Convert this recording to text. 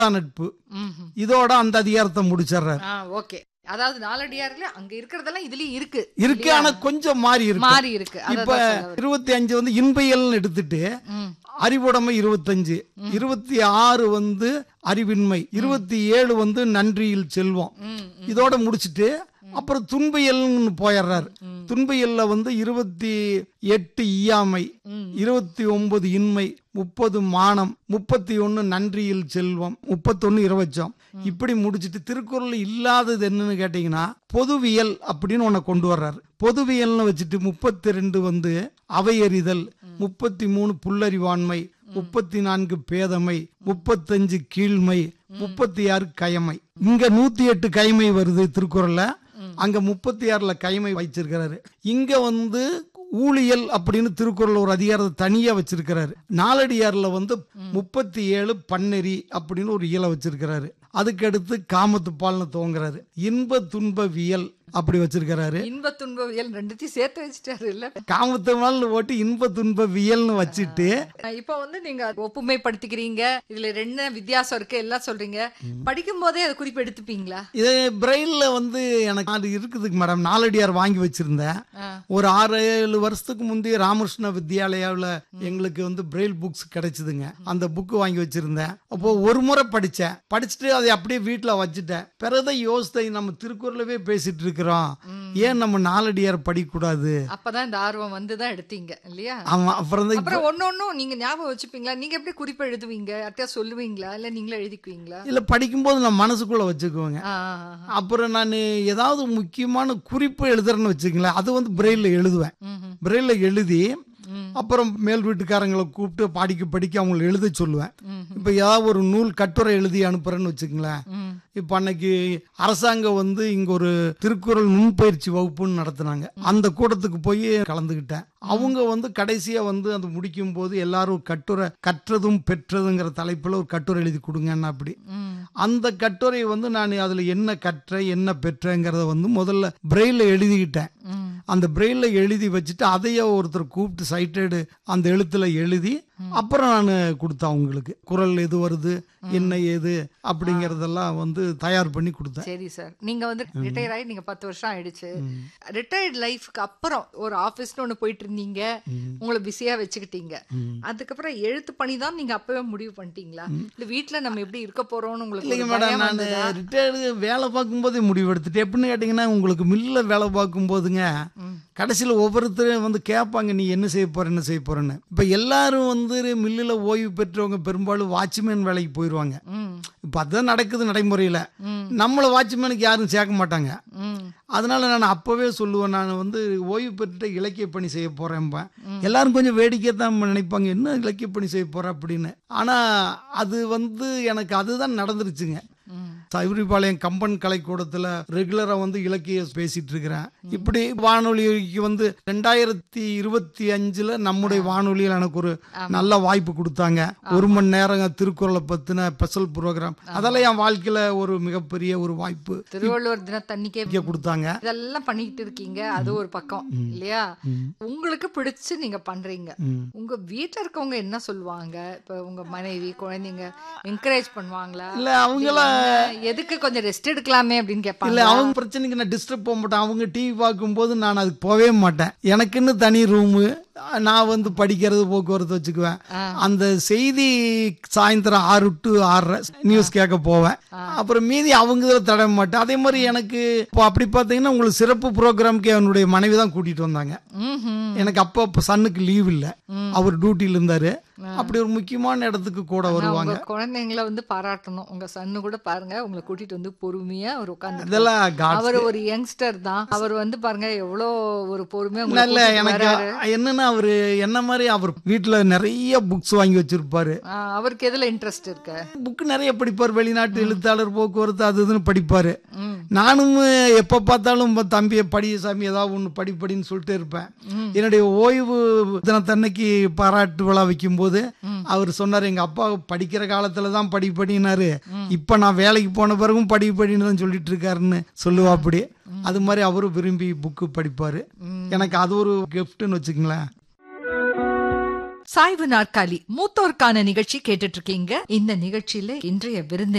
நட்பு ம்ஹும். இதோட அந்த அதிகாரத்தை முடிச்சிடுறாரு ஆ ஓகே அதாவது நாலடியார்ல அங்க இருக்கிறதெல்லாம் இதுலயும் இருக்கு இருக்கு இல்லையா? ஆனா கொஞ்சம் மாறி இருக்கு மாறி இருக்கு இப்ப அதான் சொல்ல வரேன். இருபத்தி அஞ்சு வந்து இன்பையல்னு எடுத்துட்டு ம். அறிவுடைமை இருபத்தஞ்சு இருபத்தி ஆறு வந்து அறிவின்மை இருபத்தி ஏழு வந்து நன்றியில் செல்வம் ம், இதோட முடிச்சிட்டு அப்புறம் துன்பியல்னு போயிடுறாரு துன்பியல்ல வந்து இருபத்தி எட்டு இயாமை இருபத்தி ஒன்பது இன்மை முப்பது மானம் முப்பத்தி ஒன்னு நன்றியில் செல்வம் முப்பத்தொன்னு இரவச்சம் இப்படி முடிச்சிட்டு திருக்குறள் இல்லாதது என்னன்னு கேட்டீங்கன்னா பொதுவியல் அப்படின்னு ஒன்ன கொண்டு வர்றாரு பொதுவியல்னு வச்சுட்டு முப்பத்தி ரெண்டு வந்து அவையறிதல் முப்பத்தி மூணு புல்லறிவாண்மை முப்பத்தி நான்கு பேதமை முப்பத்தஞ்சு கீழ்மை முப்பத்தி ஆறு கயமை இங்க நூத்தி எட்டு கைமை வருது திருக்குறள்ல அங்க முப்பத்தி ஆறுல கைமை வச்சிருக்கிறாரு இங்க வந்து ஊழியல் அப்படின்னு திருக்குறள் ஒரு அதிகாரத்தை தனியா வச்சிருக்கிறாரு நாலடியார்ல வந்து முப்பத்தி ஏழு பன்னெறி அப்படின்னு ஒரு இயலை வச்சிருக்கிறாரு அதுக்கு அடுத்து காமத்து பால்னு துவங்குறாரு இன்ப துன்ப வியல் அப்படி வச்சிருக்கிறாரு இன்ப துன்பவியல் ரெண்டுத்தையும் சேர்த்து வச்சுட்டாரு இல்ல காமத்து பால் ஓட்டி இன்ப துன்ப வியல்னு வச்சுட்டு இப்ப வந்து நீங்க ஒப்புமைப்படுத்திக்கிறீங்க இதுல ரெண்டு வித்தியாசம் இருக்கு எல்லாம் சொல்றீங்க படிக்கும் போதே அதை குறிப்பு எடுத்துப்பீங்களா இது பிரெயில்ல வந்து எனக்கு அது இருக்குது மேடம் நாலடியார் வாங்கி வச்சிருந்தேன் ஆ. ஒரு ஆறு ஏழு வருஷத்துக்கு முந்தைய ராமகிருஷ்ண வித்யாலயாவில் எங்களுக்கு வந்து பிரெயில் புக்ஸ் கிடைச்சதுங்க அந்த புக்கு வாங்கி வச்சிருந்தேன் அப்போ ஒரு முறை படிச்சேன் படிச்சுட்டு அதை அப்படியே வீட்டில் வச்சுட்டேன் பிறகுதான் யோசித்தை நம்ம திருக்குறளவே பேசிட்டு இருக்கிறோம் ஏன் நம்ம நாலடியார் படிக்கக்கூடாது அப்பதான் இந்த ஆர்வம் வந்துதான் எடுத்தீங்க இல்லையா ஆமா அப்புறம் தான் அப்புறம் ஒன்னொன்னும் நீங்க ஞாபகம் வச்சுப்பீங்களா நீங்க எப்படி குறிப்பு எழுதுவீங்க யார்கிட்டயா சொல்லுவீங்களா இல்ல நீங்களே எழுதிக்குவீங்களா இல்லை படிக்கும்போது நான் மனசுக்குள்ள வச்சுக்குவேங்க ஆ, ஆ, ஆ. அப்புறம் நான் ஏதாவது முக்கியமான குறிப்பு எழுதுறேன்னு வச்சுங்களேன் அது வந்து பிரெயிலில் எழுதுவேன் ம்ஹும். பிரெயிலில் எழுதி ம். அப்புறம் மேல் வீட்டுக்காரங்களை கூப்பிட்டு படிக்க படிக்க அவங்களை எழுத சொல்லுவேன் ம்ஹும். இப்போ ஏதாவது ஒரு நூல் கட்டுரை எழுதி அனுப்புறேன்னு வச்சுங்களேன் ம். இப்போ அன்னைக்கு அரசாங்கம் வந்து இங்க ஒரு திருக்குறள் நுண்பயிற்சி வகுப்புன்னு நடத்துனாங்க அந்த கூட்டத்துக்கு போய் கலந்துக்கிட்டேன் அவங்க வந்து கடைசியா வந்து அது முடிக்கும் போது எல்லாரும் கட்டுரை கற்றதும் பெற்றதுங்கிற தலைப்புல ஒரு கட்டுரை எழுதி கொடுங்கன்னா அப்படி ம். அந்த கட்டுரை வந்து நான் அதுல என்ன கற்ற என்ன பெற்றேங்கிறத வந்து முதல்ல பிரெயில எழுதிக்கிட்டேன் ம். அந்த பிரெயில எழுதி வச்சுட்டு அதையே ஒருத்தர் கூப்பிட்டு சைட்டடு அந்த எழுத்துல எழுதி அப்புறம் நான் கொடுத்தேன் அவங்களுக்கு குரல் எது வருது என்ன ஏது அப்படிங்கறதெல்லாம் வந்து தயார் பண்ணி கொடுத்தேன் சரி சார் நீங்க வந்து ரிட்டையர் ஆகி நீங்க பத்து வருஷம் ஆயிடுச்சு ரிட்டையர்ட் லைஃப்க்கு அப்புறம் ஒரு ஆபீஸ்னு ஒண்ணு போயிட்டு இருந்தீங்க உங்களை பிஸியா வச்சுக்கிட்டீங்க அதுக்கப்புறம் எழுத்து பணி தான் நீங்க அப்பவே முடிவு பண்ணிட்டீங்களா இல்ல வீட்ல நம்ம எப்படி இருக்க போறோம்னு உங்களுக்கு இல்லைங்க ஒரு மேடம் பயம் நான் வந்ததா? ரிட்டையர்டு வேலை பார்க்கும்போதே முடிவு எடுத்துட்டேன் எப்படின்னு கேட்டிங்கன்னா உங்களுக்கு மில்லில் வேலை பார்க்கும்போதுங்க கடைசியில் ஒவ்வொருத்தரும் வந்து கேட்பாங்க நீ என்ன செய்ய போற என்ன செய்ய போறேன்னு இப்போ எல்லாரும் வந்து மில்லில் ஓய்வு பெற்றவங்க பெரும்பாலும் வாட்ச்மேன் வேலைக்கு போயிடுவாங்க ம். இப்போ அதுதான் நடக்குது நடைமுறையில் நம்மளை வாட்ச்மேனுக்கு யாரும் சேர்க்க மாட்டாங்க ம். அதனால நான் அப்பவே சொல்லுவேன் நான் வந்து ஓய்வு பெற்ற இலக்கிய பணி செய்ய போறேன்பேன் எல்லாரும் கொஞ்சம் வேடிக்கை தான் நினைப்பாங்க என்ன இலக்கிய பணி செய்ய போற அப்படின்னு ஆனா அது வந்து எனக்கு அதுதான் நடந்துருச்சுங்க ம். சைவரிபாளையம் கம்பன் கலைக்கூடத்துல ரெகுலரா வந்து இலக்கிய பேசிட்டு இருக்கிறேன் இப்படி வானொலிக்கு வந்து ரெண்டாயிரத்தி இருபத்தி அஞ்சுல நம்முடைய வானொலியில் எனக்கு ஒரு நல்ல வாய்ப்பு கொடுத்தாங்க ஒரு மணி நேரம் திருக்குறளை பத்தின ஸ்பெஷல் ப்ரோக்ராம் அதெல்லாம் என் வாழ்க்கையில ஒரு மிகப்பெரிய ஒரு வாய்ப்பு திருவள்ளுவர் தினத்தன்னிக்கே இங்க கொடுத்தாங்க இதெல்லாம் பண்ணிட்டு இருக்கீங்க அது ஒரு பக்கம் இல்லையா உங்களுக்கு பிடிச்சு நீங்க பண்றீங்க ம். உங்க வீட்ல இருக்கவங்க என்ன சொல்லுவாங்க இப்ப உங்க மனைவி குழந்தைங்க என்கரேஜ் பண்ணுவாங்களா இல்ல அவங்கள என்ன, எதுக்கு கொஞ்சம் ரெஸ்ட் எடுக்கலாமே அப்படின்னு இல்ல கேட்பாங்க அவங்க பிரச்சனைக்கு நான் டிஸ்டர்ப் போக மாட்டேன் அவங்க டிவி பார்க்கும்போது நான் அதுக்கு போகவே மாட்டேன் எனக்குன்னு தனி ரூமு நான் வந்து படிக்கிறது போக்குவரத்து வச்சுக்குவேன் அந்த செய்தி சாயந்தரம் ஆறு டு ஆறரை நியூஸ் கேட்க போவேன் அப்புறம் மீதி அவங்க இதில் தட மாட்டேன் அதே மாதிரி எனக்கு இப்போ அப்படி பார்த்தீங்கன்னா உங்களுக்கு சிறப்பு ப்ரோக்ராம்க்கு என்னுடைய மனைவி தான் கூட்டிட்டு வந்தாங்க ம்ஹும். எனக்கு அப்போ அப்போ சன்னுக்கு லீவ் இல்லை அவர் டியூட்டியில் இருந்தாரு அப்படி ஒரு முக்கியமான இடத்துக்கு கூட ஆனா வருவாங்க உங்க குழந்தைங்களை வந்து பாராட்டணும் உங்க சன்னு கூட பாருங்க உங்களை கூட்டிட்டு வந்து பொறுமையா அவர் உட்காந்து இதெல்லாம் God அவர் ஒரு யங்ஸ்டர் தான் அவர் வந்து பாருங்க எவ்வளோ ஒரு பொறுமையா உங்களை நல்ல கூட்டிட்டு எனக்கு வராரு. என்னன்னா அவரு என்ன மாதிரி அவர் வீட்டுல நிறைய புக்ஸ் வாங்கி வச்சிருப்பாரு ஆ, அவருக்கு எதுல இன்ட்ரெஸ்ட் இருக்கு புக் நிறைய படிப்பார் வெளிநாட்டு எழுத்தாளர் போக்குவரத்து அது இதுன்னு படிப்பாரு ம். நானும் எப்ப பார்த்தாலும் "பா, தம்பியை படி சாமி ஏதாவது ஒன்று படி படின்னு சொல்லிட்டு இருப்பேன் என்னுடைய ஓய்வு தினத்தன்னைக்கு பாராட்டு விழா வைக்கும்போது அவர் சொன்னார் எங்க அப்பா படிக்கிற காலத்துல தான் படி படினாரு இப்ப நான் வேலைக்கு போன பிறகும் படி படின்னு தான் சொல்லிட்டு இருக்காருன்னு சொல்லுவா அப்படி அது மாதிரி அவரும் விரும்பி புக்கு படிப்பாரு எனக்கு அது ஒரு கிஃப்ட்னு வச்சுக்கங்களேன் சாய்வு நாற்காலி மூத்தோருக்கான நிகழ்ச்சி கேட்டுட்டு இருக்கீங்க இந்த நிகழ்ச்சியில இன்றைய விருந்து